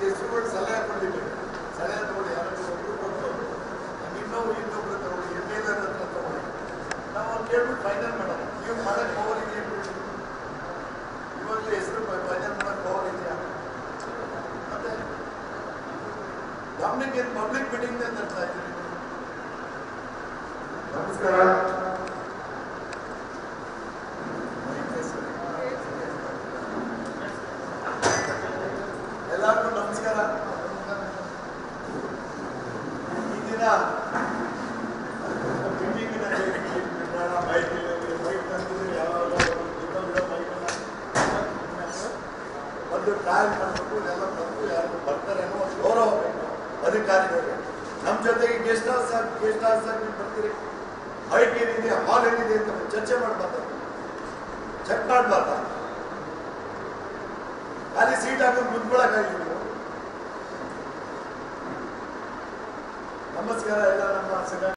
ಹೆಸರುಗಳು ಸಲಹೆ ಕೊಟ್ಟಿದ್ದೇವೆ ಸಲಹೆ ತಗೊಳ್ಳಿ ಯಾರಾದ್ರೂ ಒಬ್ರು ಕೊಟ್ಟು ನಮ್ಗೆ ಇನ್ನೊಬ್ರು ಇನ್ನೊಬ್ರು ತಗೊಳ್ಳಿ ಎಮ್ ಎಲ್ ಹತ್ರ ತಗೊಳ್ಳಿ ನಾವು ಅವ್ರು ಕೇಳ್ಬಿಟ್ಟು ಫೈನಲ್ ಮಾಡೋಣ ನೀವು ಮಾಡಕ್ಕೆ ಪವರ್ ಇದೆ ಇವಾಗಲೇ ಹೆಸರು ಫೈನಲ್ ಮಾಡಕ್ಕೆ ಪವರ್ ಇದೆಯಾ ಮತ್ತೆ ಗಮನಕ್ಕೆ ಪಬ್ಲಿಕ್ ಮೀಟಿಂಗ್ ತರ್ತಾ ಇದ್ದೀರಿ ನಮಸ್ಕಾರ ಎಲ್ಲರಿಗೂ ನಮಸ್ಕಾರ ಈ ದಿನ ಮೀಟಿಂಗಿನ ಮೈಕ್ ಮೈಕ್ ತಂದಿದ್ರೆ ಯಾವಾಗ ಒಂದು ಟ್ರಯಲ್ ಮಾಡಬೇಕು ಎಲ್ಲ ತಂದು ಯಾರು ಬರ್ತಾರೆ ಅನ್ನೋ ಒಂದು ಗೌರವ ಬೇಕು ಅಧಿಕಾರಿಗಳಿಗೆ ನಮ್ಮ ಜೊತೆಗೆ ಗೆಸ್ಟ್ ಹೌಸ್ ಗೆಸ್ಟ್ ಹೌಸ್ ಆಗಿ ನೀವು ಬರ್ತೀರಿ ಹೈಟ್ ಏನಿದೆ ಹಾಲ್ ಏನಿದೆ ಅಂತ ಚರ್ಚೆ ಮಾಡಬಾರ್ದು ಚೆಕ್ ಮಾಡಬಾರ್ದ ಖಾಲಿ ಸೀಟ್ ಹಾಕೊಂಡು ಕುತ್ಕೊಳ್ಳೋಕ್ಕಾಗಿ ನೀವು ನಮಸ್ಕಾರ ಎಲ್ಲ ನಮ್ಮ ಸದಾ